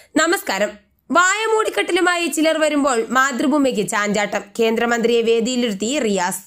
നമസ്കാരം വായമൂടിക്കെട്ടിലുമായി ചിലർ വരുമ്പോൾ മാതൃഭൂമിക്ക് ചാഞ്ചാട്ടം കേന്ദ്രമന്ത്രിയെ വേദിയിലിരുത്തി റിയാസ്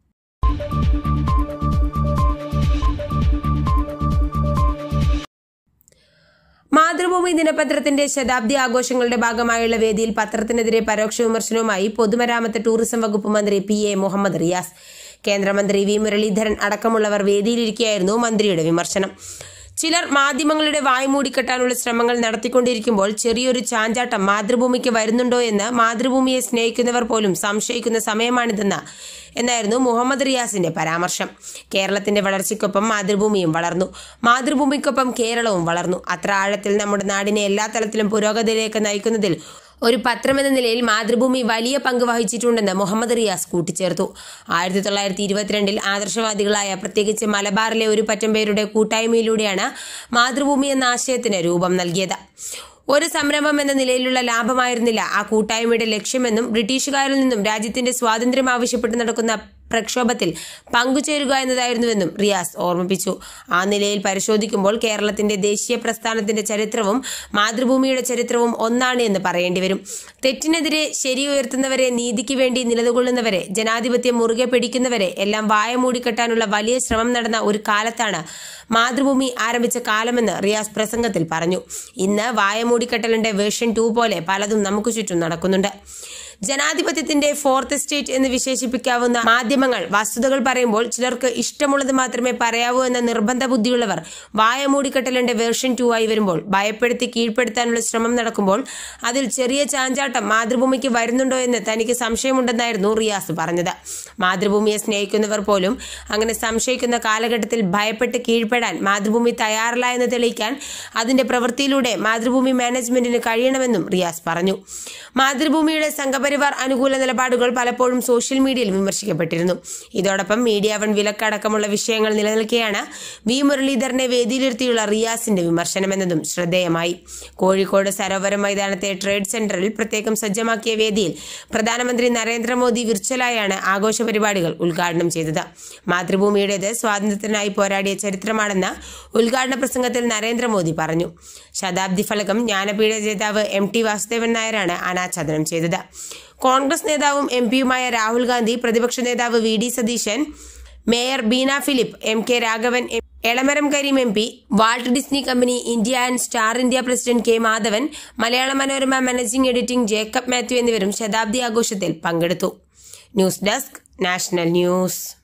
മാതൃഭൂമി ദിനപത്രത്തിന്റെ ശതാബ്ദി ആഘോഷങ്ങളുടെ ഭാഗമായുള്ള വേദിയിൽ പത്രത്തിനെതിരെ പരോക്ഷ വിമർശനവുമായി പൊതുമരാമത്ത് ടൂറിസം വകുപ്പ് മന്ത്രി പി എ മുഹമ്മദ് റിയാസ് കേന്ദ്രമന്ത്രി വി മുരളീധരൻ അടക്കമുള്ളവർ വേദിയിലിരിക്കെയായിരുന്നു മന്ത്രിയുടെ വിമർശനം ചിലർ മാധ്യമങ്ങളുടെ വായ് മൂടിക്കെട്ടാനുള്ള ശ്രമങ്ങൾ നടത്തിക്കൊണ്ടിരിക്കുമ്പോൾ ചെറിയൊരു ചാഞ്ചാട്ടം മാതൃഭൂമിക്ക് വരുന്നുണ്ടോ എന്ന് മാതൃഭൂമിയെ സ്നേഹിക്കുന്നവർ പോലും സംശയിക്കുന്ന സമയമാണിതെന്ന് എന്നായിരുന്നു മുഹമ്മദ് റിയാസിന്റെ പരാമർശം കേരളത്തിന്റെ വളർച്ചയ്ക്കൊപ്പം മാതൃഭൂമിയും വളർന്നു മാതൃഭൂമിക്കൊപ്പം കേരളവും വളർന്നു അത്ര ആഴത്തിൽ നമ്മുടെ നാടിനെ എല്ലാ തലത്തിലും പുരോഗതിയിലേക്ക് നയിക്കുന്നതിൽ ഒരു പത്രമെന്ന നിലയിൽ മാതൃഭൂമി വലിയ പങ്ക് വഹിച്ചിട്ടുണ്ടെന്ന് മുഹമ്മദ് റിയാസ് കൂട്ടിച്ചേർത്തു ആയിരത്തി തൊള്ളായിരത്തി ഇരുപത്തിരണ്ടിൽ ആദർശവാദികളായ പ്രത്യേകിച്ച് മലബാറിലെ ഒരു പറ്റം പേരുടെ കൂട്ടായ്മയിലൂടെയാണ് മാതൃഭൂമി എന്ന ആശയത്തിന് രൂപം നൽകിയത് ഒരു സംരംഭം എന്ന നിലയിലുള്ള ലാഭമായിരുന്നില്ല ആ കൂട്ടായ്മയുടെ ലക്ഷ്യമെന്നും ബ്രിട്ടീഷുകാരിൽ നിന്നും രാജ്യത്തിന്റെ സ്വാതന്ത്ര്യം ആവശ്യപ്പെട്ട് നടക്കുന്ന പ്രക്ഷോഭത്തിൽ പങ്കുചേരുക എന്നതായിരുന്നുവെന്നും റിയാസ് ഓർമ്മിപ്പിച്ചു ആ നിലയിൽ പരിശോധിക്കുമ്പോൾ കേരളത്തിന്റെ ദേശീയ പ്രസ്ഥാനത്തിന്റെ ചരിത്രവും മാതൃഭൂമിയുടെ ചരിത്രവും ഒന്നാണ് എന്ന് പറയേണ്ടി വരും തെറ്റിനെതിരെ ശരി ഉയർത്തുന്നവരെ നീതിക്ക് വേണ്ടി നിലകൊള്ളുന്നവരെ ജനാധിപത്യം മുറുകെ പിടിക്കുന്നവരെ എല്ലാം വായ മൂടിക്കെട്ടാനുള്ള വലിയ ശ്രമം നടന്ന ഒരു കാലത്താണ് മാതൃഭൂമി ആരംഭിച്ച കാലമെന്ന് റിയാസ് പ്രസംഗത്തിൽ പറഞ്ഞു ഇന്ന് വായ മൂടിക്കെട്ടലിന്റെ വേർഷൻ ടു പോലെ പലതും നമുക്ക് ചുറ്റും നടക്കുന്നുണ്ട് ജനാധിപത്യത്തിന്റെ ഫോർത്ത് സ്റ്റേറ്റ് എന്ന് വിശേഷിപ്പിക്കാവുന്ന മാധ്യമങ്ങൾ വസ്തുതകൾ പറയുമ്പോൾ ചിലർക്ക് ഇഷ്ടമുള്ളത് മാത്രമേ പറയാവൂ എന്ന നിർബന്ധ ബുദ്ധിയുള്ളവർ വായ മൂടിക്കെട്ടലിന്റെ വേർഷൻ ടു ആയി വരുമ്പോൾ ഭയപ്പെടുത്തി കീഴ്പ്പെടുത്താനുള്ള ശ്രമം നടക്കുമ്പോൾ അതിൽ ചെറിയ ചാഞ്ചാട്ടം മാതൃഭൂമിക്ക് വരുന്നുണ്ടോ എന്ന് തനിക്ക് സംശയമുണ്ടെന്നായിരുന്നു റിയാസ് പറഞ്ഞത് മാതൃഭൂമിയെ സ്നേഹിക്കുന്നവർ പോലും അങ്ങനെ സംശയിക്കുന്ന കാലഘട്ടത്തിൽ ഭയപ്പെട്ട് കീഴ്പ്പെടാൻ മാതൃഭൂമി തയ്യാറല്ല എന്ന് തെളിയിക്കാൻ അതിന്റെ പ്രവൃത്തിയിലൂടെ മാതൃഭൂമി മാനേജ്മെന്റിന് കഴിയണമെന്നും റിയാസ് പറഞ്ഞു മാതൃഭൂമിയുടെ സംഘപരിവാർ അനുകൂല നിലപാടുകൾ പലപ്പോഴും സോഷ്യൽ മീഡിയയിൽ വിമർശിക്കപ്പെട്ടിരുന്നു ഇതോടൊപ്പം മീഡിയ വൺ വിലക്കടക്കമുള്ള വിഷയങ്ങൾ നിലനിൽക്കെയാണ് വി മുരളീധരനെ വേദിയിലിരുത്തിയുള്ള റിയാസിന്റെ വിമർശനമെന്നതും ശ്രദ്ധേയമായി കോഴിക്കോട് സരോവരം മൈതാനത്തെ ട്രേഡ് സെന്ററിൽ പ്രത്യേകം സജ്ജമാക്കിയ വേദിയിൽ പ്രധാനമന്ത്രി നരേന്ദ്രമോദി വിർച്വലായാണ് ആഘോഷ പരിപാടികൾ ഉദ്ഘാടനം ചെയ്തത് മാതൃഭൂമിയുടേത് സ്വാതന്ത്ര്യത്തിനായി പോരാടിയ ചരിത്രമാണെന്ന് ഉദ്ഘാടന പ്രസംഗത്തിൽ നരേന്ദ്രമോദി പറഞ്ഞു ശതാബ്ദി ഫലകം ജ്ഞാനപീഠ ജേതാവ് എം ടി വാസുദേവൻ നായരാണ് അനാച്ഛാദനം ചെയ്തത് കോൺഗ്രസ് നേതാവും എം പിയുമായ രാഹുൽ ഗാന്ധി പ്രതിപക്ഷ നേതാവ് V D Satheesan mayor Beena Philip M K Raghavan M- Elamaram Kareem M P Walt Disney company India and Star India president K Madhavan Malayala Manorama managing editing Jacob Mathew എന്നിവരും ശതാബ്ദി ആഘോഷത്തിൽ പങ്കെടുത്തു ന്യൂസ് ഡെസ്ക് നാഷണൽ ന്യൂസ്